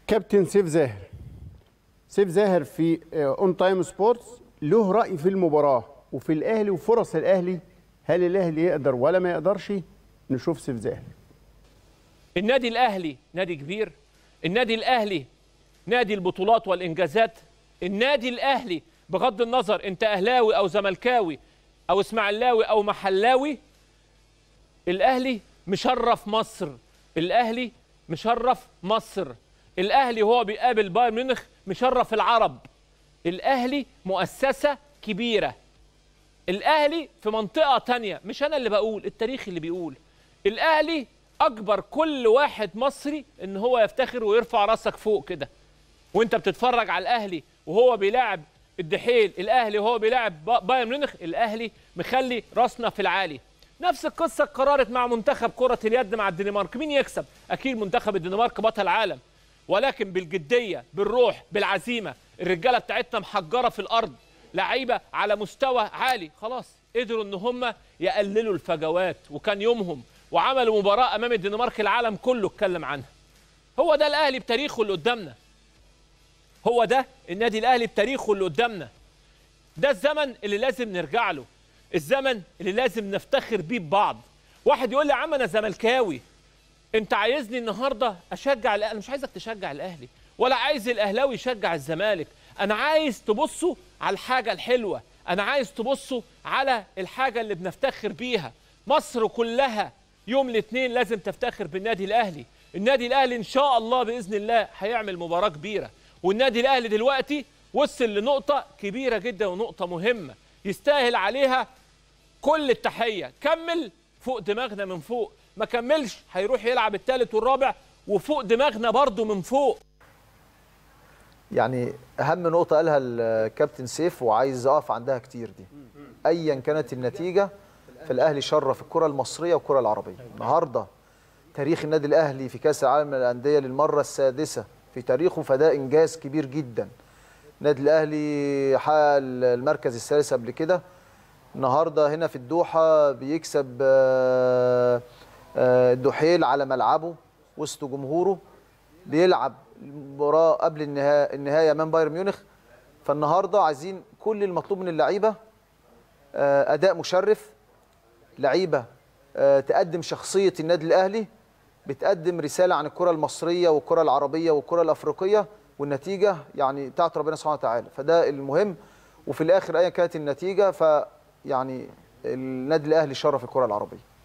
كابتن سيف زاهر سيف زاهر في اون تايم سبورتس له راي في المباراه وفي الاهلي وفرص الاهلي هل الاهلي يقدر ولا ما يقدرش نشوف سيف زاهر النادي الاهلي نادي كبير النادي الاهلي نادي البطولات والانجازات النادي الاهلي بغض النظر انت اهلاوي او زملكاوي او اسماعيلاوي او محلاوي الاهلي مشرف مصر الاهلي مشرف مصر الاهلي هو بيقابل بايرن ميونخ مشرف العرب الاهلي مؤسسه كبيره الاهلي في منطقه تانية مش انا اللي بقول التاريخ اللي بيقول الاهلي اكبر كل واحد مصري ان هو يفتخر ويرفع راسك فوق كده وانت بتتفرج على الاهلي وهو بيلاعب الدحيل الاهلي وهو بيلاعب بايرن ميونخ الاهلي مخلي راسنا في العالي نفس القصه قررت مع منتخب كره اليد مع الدنمارك مين يكسب اكيد منتخب الدنمارك بطل العالم ولكن بالجديه بالروح بالعزيمه الرجاله بتاعتنا محجره في الارض لعيبه على مستوى عالي خلاص قدروا ان هم يقللوا الفجوات وكان يومهم وعملوا مباراه امام الدنمارك العالم كله اتكلم عنها هو ده الاهلي بتاريخه اللي قدامنا هو ده النادي الاهلي بتاريخه اللي قدامنا ده الزمن اللي لازم نرجع له الزمن اللي لازم نفتخر بيه ببعض واحد يقول لي يا عم انا زملكاوي انت عايزني النهارده اشجع الاهلي انا مش عايزك تشجع الاهلي ولا عايز الاهلاوي يشجع الزمالك انا عايز تبصوا على الحاجه الحلوه انا عايز تبصوا على الحاجه اللي بنفتخر بيها مصر كلها يوم الاثنين لازم تفتخر بالنادي الاهلي النادي الاهلي ان شاء الله باذن الله هيعمل مباراه كبيره والنادي الاهلي دلوقتي وصل لنقطه كبيره جدا ونقطه مهمه يستاهل عليها كل التحيه كمل فوق دماغنا من فوق ما كملش هيروح يلعب الثالث والرابع وفوق دماغنا برضه من فوق يعني اهم نقطه قالها الكابتن سيف وعايز اقف عندها كتير دي ايا كانت النتيجه فالاهلي شرف الكره المصريه والكره العربيه النهارده تاريخ النادي الاهلي في كاس العالم للانديه للمره السادسه في تاريخه فده انجاز كبير جدا النادي الاهلي حقق المركز الثالث قبل كده النهارده هنا في الدوحه بيكسب الدحيل على ملعبه وسط جمهوره بيلعب المباراه قبل النهايه النهايه امام بايرن ميونخ فالنهارده عايزين كل المطلوب من اللعيبه اداء مشرف لعيبه تقدم شخصيه النادي الاهلي بتقدم رساله عن الكره المصريه والكره العربيه والكره الافريقيه والنتيجه يعني بتاعت ربنا سبحانه وتعالى فده المهم وفي الاخر ايا كانت النتيجه فيعني النادي الاهلي شرف الكره العربيه